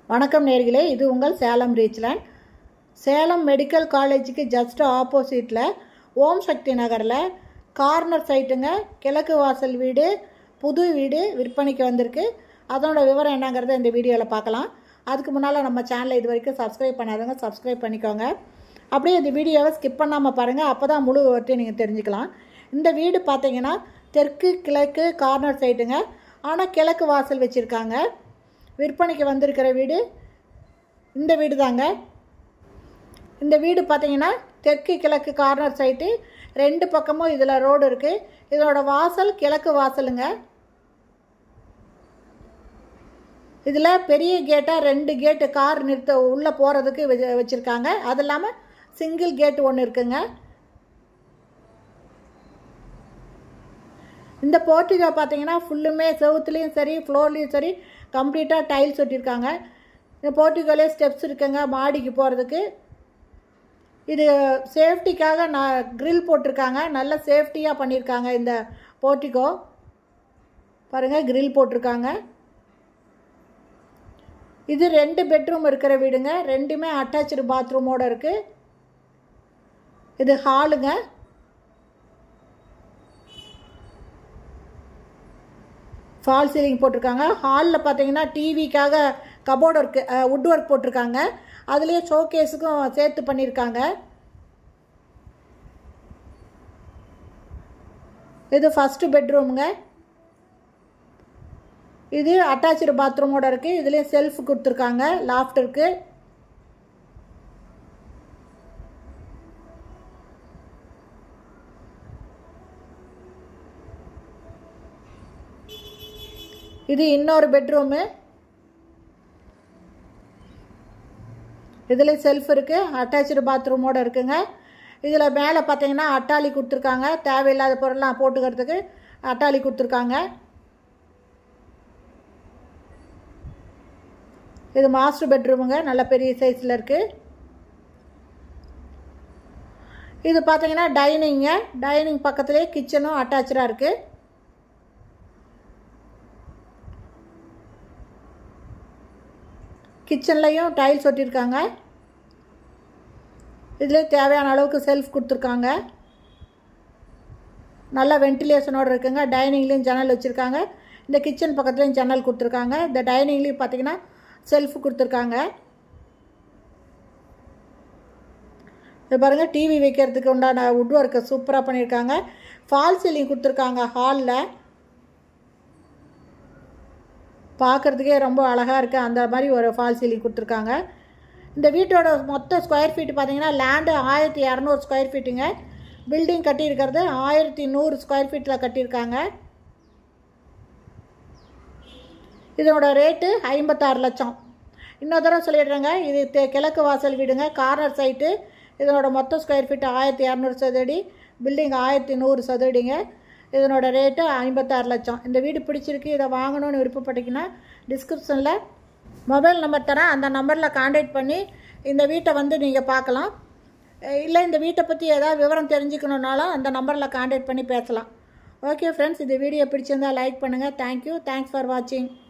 வணக்கம் நேர்களே இது உங்கள் சேலம் ரீச்லேண்ட் சேலம் மெடிக்கல் காலேஜுக்கு ஜஸ்ட் ஆப்போசிட்டில் ஓம் சக்தி நகரில் கார்னர் சைட்டுங்க கிழக்கு வாசல் வீடு புது வீடு விற்பனைக்கு வந்திருக்கு அதனோட விவரம் என்னங்கிறத இந்த வீடியோவில் பார்க்கலாம் அதுக்கு முன்னால் நம்ம சேனலை இது வரைக்கும் சப்ஸ்கிரைப் பண்ணாதவங்க சப்ஸ்கிரைப் பண்ணிக்கோங்க அப்படியே இந்த வீடியோவை ஸ்கிப் பண்ணாமல் பாருங்கள் அப்போ தான் முழு விவரத்தையும் நீங்கள் தெரிஞ்சுக்கலாம் இந்த வீடு பார்த்தீங்கன்னா தெற்கு கிழக்கு கார்னர் சைட்டுங்க ஆனால் கிழக்கு வாசல் வச்சுருக்காங்க விற்பனைக்கு வந்திருக்கிற வீடு இந்த வீடு தாங்க இந்த வீடு பார்த்தீங்கன்னா தெற்கு கிழக்கு கார்னர் சைட்டு ரெண்டு பக்கமும் இதில் ரோடு இருக்குது இதோட வாசல் கிழக்கு வாசலுங்க இதில் பெரிய கேட்டாக ரெண்டு கேட்டு கார் நிறுத்த உள்ளே போகிறதுக்கு வச்சு வச்சுருக்காங்க அது இல்லாமல் சிங்கிள் கேட் ஒன்று இருக்குங்க இந்த போர்ட்டிகோ பார்த்தீங்கன்னா ஃபுல்லுமே செவுத்துலேயும் சரி ஃப்ளோர்லேயும் சரி கம்ப்ளீட்டாக டைல்ஸ் ஒட்டியிருக்காங்க இந்த போர்ட்டிகோலே ஸ்டெப்ஸ் இருக்குங்க மாடிக்கு போகிறதுக்கு இது சேஃப்டிக்காக நான் க்ரில் போட்டிருக்காங்க நல்ல சேஃப்டியாக பண்ணியிருக்காங்க இந்த போர்ட்டிகோ பாருங்கள் க்ரில் போட்டிருக்காங்க இது ரெண்டு பெட்ரூம் இருக்கிற வீடுங்க ரெண்டுமே அட்டாச்சு பாத்ரூமோடு இருக்குது இது ஹாலுங்க ஃபால் சீலிங் போட்டிருக்காங்க ஹாலில் பார்த்தீங்கன்னா டிவிக்காக கபோர்டு ஒர்க்கு வுட் ஒர்க் போட்டிருக்காங்க அதுலேயே ஷோகேஸுக்கும் சேர்த்து பண்ணியிருக்காங்க இது ஃபஸ்ட்டு பெட்ரூமுங்க இது அட்டாச்சு பாத்ரூமோட இருக்குது இதுலேயும் செல்ஃப் கொடுத்துருக்காங்க லாஃப்ட் இருக்குது இது இன்னொரு பெட்ரூமு இதில் செல்ஃப் இருக்குது அட்டாச்சு பாத்ரூமோடு இருக்குங்க இதில் மேலே பார்த்தீங்கன்னா அட்டாளி கொடுத்துருக்காங்க தேவையில்லாத பொருள்லாம் போட்டுக்கிறதுக்கு அட்டாளி கொடுத்துருக்காங்க இது மாஸ்டர் பெட்ரூமுங்க நல்ல பெரிய சைஸில் இருக்குது இது பார்த்தீங்கன்னா டைனிங்க டைனிங் பக்கத்துலேயே கிச்சனும் அட்டாச்சாக இருக்குது கிச்சன்லேயும் டைல்ஸ் ஒட்டியிருக்காங்க இதில் தேவையான அளவுக்கு செல்ஃப் கொடுத்துருக்காங்க நல்ல வென்டிலேஷனோடு இருக்குங்க டைனிங்லேயும் ஜன்னல் வச்சுருக்காங்க இந்த கிச்சன் பக்கத்துலேயும் ஜன்னல் கொடுத்துருக்காங்க இந்த டைனிங்லேயும் பார்த்தீங்கன்னா செல்ஃப் கொடுத்துருக்காங்க இது பாருங்கள் டிவி வைக்கிறதுக்கு உண்டான வுட் ஒர்க்கை சூப்பராக பண்ணியிருக்காங்க ஃபால் சீலிங் கொடுத்துருக்காங்க ஹாலில் பார்க்குறதுக்கே ரொம்ப அழகாக இருக்குது அந்த மாதிரி ஒரு ஃபால் சீலிங் கொடுத்துருக்காங்க இந்த வீட்டோட மொத்த ஸ்கொயர் ஃபீட் பார்த்தீங்கன்னா லேண்டு ஆயிரத்தி இரநூறு ஸ்கொயர் ஃபீட்டுங்க பில்டிங் கட்டியிருக்கிறது ஆயிரத்தி நூறு ஸ்கொயர் ஃபீட்டில் கட்டியிருக்காங்க இதனோட ரேட்டு ஐம்பத்தாறு லட்சம் இன்னொரு தடவை சொல்லிடுறேங்க இது தெ- கிழக்கு வாசல் வீடுங்க கார்னர் சைட்டு இதனோட மொத்த ஸ்கொயர் ஃபீட் ஆயிரத்தி இரநூறு சதுரடி பில்டிங் ஆயிரத்தி நூறு சதுரடிங்க இதனோட ரேட்டு ஐம்பத்தாறு லட்சம் இந்த வீடு பிடிச்சிருக்கு இதை வாங்கணும்னு விருப்பப்பட்டீங்கன்னா டிஸ்கிரிப்ஷனில் மொபைல் நம்பர் தரேன் அந்த நம்பரில் காண்டாக்ட் பண்ணி இந்த வீட்டை வந்து நீங்கள் பார்க்கலாம் இல்லை இந்த வீட்டை பற்றி ஏதாவது விவரம் தெரிஞ்சுக்கணுன்னாலும் அந்த நம்பரில் காண்டாக்ட் பண்ணி பேசலாம் ஓகே ஃப்ரெண்ட்ஸ் இந்த வீடியோ பிடிச்சிருந்தா லைக் பண்ணுங்கள் தேங்க்யூ தேங்க்ஸ் ஃபார் வாட்சிங்